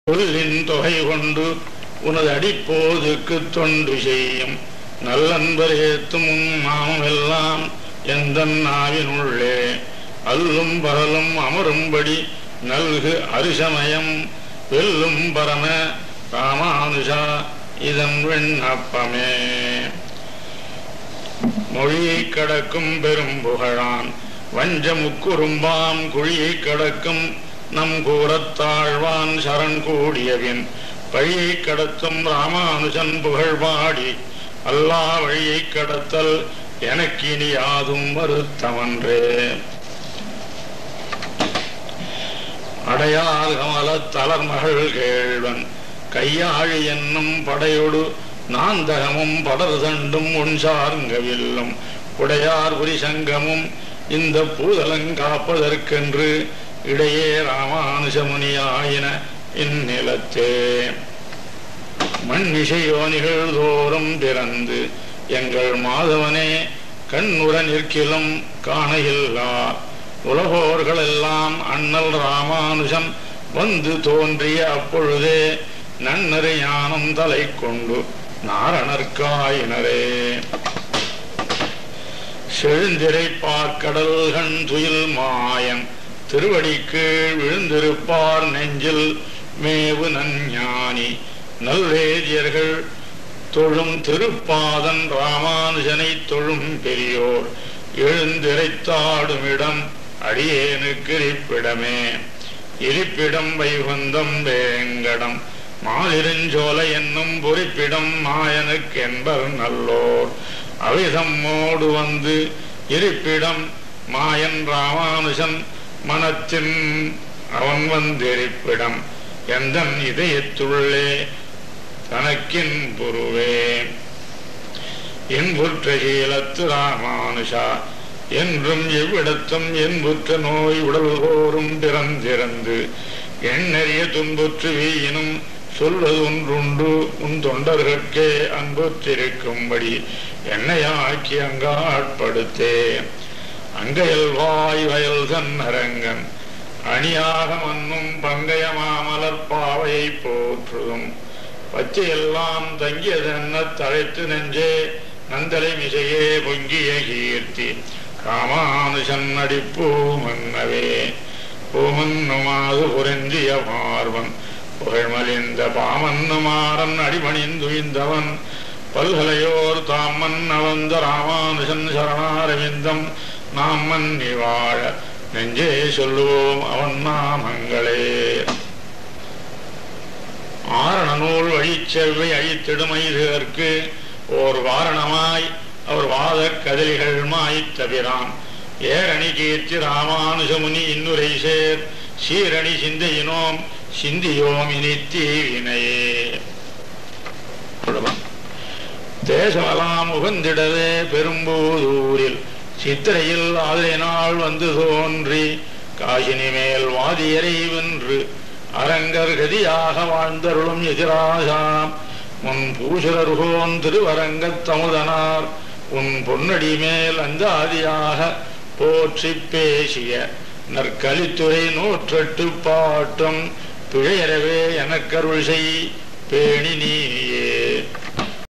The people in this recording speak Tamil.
சொல்லின் தொகை கொண்டு உனது அடிப்போதுக்கு தொண்டு செய்யும் நல்லன்பர் ஏத்தும் உன் நாமம் எல்லாம் எந்த நாவினுள்ளே அல்லும் பகலும் அமரும்படி நல்கு அரிசமயம் வெல்லும் பரம ராமானுஜா இதன் விண்ணப்பமே மொழியை கடக்கும் பெரும் புகழான் வஞ்ச முக்குறும்பாம் குழியை கடக்கும் நம் கூறத்தாழ்வான் சரண் கூடியவின் பழியை கடத்தும் ராமானுஜன் புகழ் பாடி அல்லா வழியை கடத்தல் எனக்கினி யாதும் வருத்தமன்றே அடையார் கமல தளர்மகள் கேழ்வன் கையாழி என்னும் படையொடு நாந்தகமும் படர் தண்டும் உன் சார்ங்கவில்லும் உடையார் புரி சங்கமும் இந்த பூதலங்காப்பதற்கென்று இடையே ராமானுஜமுனியாயின இந்நிலத்தே மண்ணிசையோனிகள் தோறும் பிறந்து எங்கள் மாதவனே கண்ணுற நிற்கிலும் காணையில்லா உலகோர்களெல்லாம் அண்ணல் ராமானுஜன் வந்து தோன்றிய அப்பொழுதே நன்னரு ஞானம் தலை கொண்டு நாரணர்காயினரே செழுந்திரை பார்க்கடல் கண் துயில் மாயன் திருவடி கீழ் விழுந்திருப்பார் நெஞ்சில் மேவு நஞ்ஞானி நல்வேதியர்கள் தொழும் திருப்பாதன் ராமானுஜனை தொழும் பெரியோர் எழுந்திரைத்தாடுமிடம் அடியேனுக்கு இருப்பிடமே இருப்பிடம் வைகுந்தம் வேங்கடம் மாலிருஞ்சோலை என்னும் பொறிப்பிடம் மாயனுக்கு என்பர் நல்லோர் அவிதம்மோடு வந்து இருப்பிடம் மாயன் ராமானுஜன் மனத்தின் அவன் வந்திருப்பிடம் எந்தன் இதயத்துள்ளே தனக்கின் புருவே என்புற்ற கீழத்து ராமானுஷா என்றும் எவ்விடத்தும் என்புற்ற நோய் உடல் கோரும் பிறந்திறந்து எண்ணறிய துன்புற்று வீயினும் சொல்வது ஒன்றுண்டு உன் தொண்டர்கட்கே அன்புற்றிருக்கும்படி என்னையாக்கி அங்காட்படுத்தே அங்கையல் வாய் வயல் தன்னரங்கன் அணியாக மன்னும் பங்கய மாமலர் பாவையை போற்றுதும் பச்சையெல்லாம் தங்கியதென்ன தழைத்து நெஞ்சே நந்தலை மிசையே பொங்கிய கீர்த்தி ராமானுஜன் அடிப்பூ மன்னவே பூமன்னுமாது புரிந்திய பார்வன் புகழ்மலிந்த பாமன்னுமாறன் அடிபணிந்துய்ந்தவன் பல்கலையோர் தாம் மன்ன வந்த ராமானுஜன் சரணாரவிந்தம் நாம் மன்னி வாழ நெஞ்சே சொல்லுவோம் அவன் நாமங்களே ஆரண நூல் வழிச்செவ்வை அழித்திடுமைதற்கு ஓர் வாரணமாய் அவர் வாத கதலிகள் மாய்த்தபிரான் ஏரணி கீர்த்தி ராமானுஜமுனி இன்னுரை சேர் சீரணி சிந்தையினோம் சிந்தியோம் இனி தீவினையே தேசமெல்லாம் உகந்திடவே பெரும்பூதூரில் சித்திரையில் ஆதலினால் வந்து தோன்றி காசினி மேல் வாதியரை வென்று அரங்கர் கதியாக வாழ்ந்தருளும் எதிராசாம் உன் பூசுரருகோன் திருவரங்கத் தமுதனார் உன் பொன்னடி மேல் அந்தாதியாக போற்றி பேசிய நற்கலித்துறை நூற்றெட்டு பாட்டும் பிழையறவே எனக்கருள் செய் பேணி நீ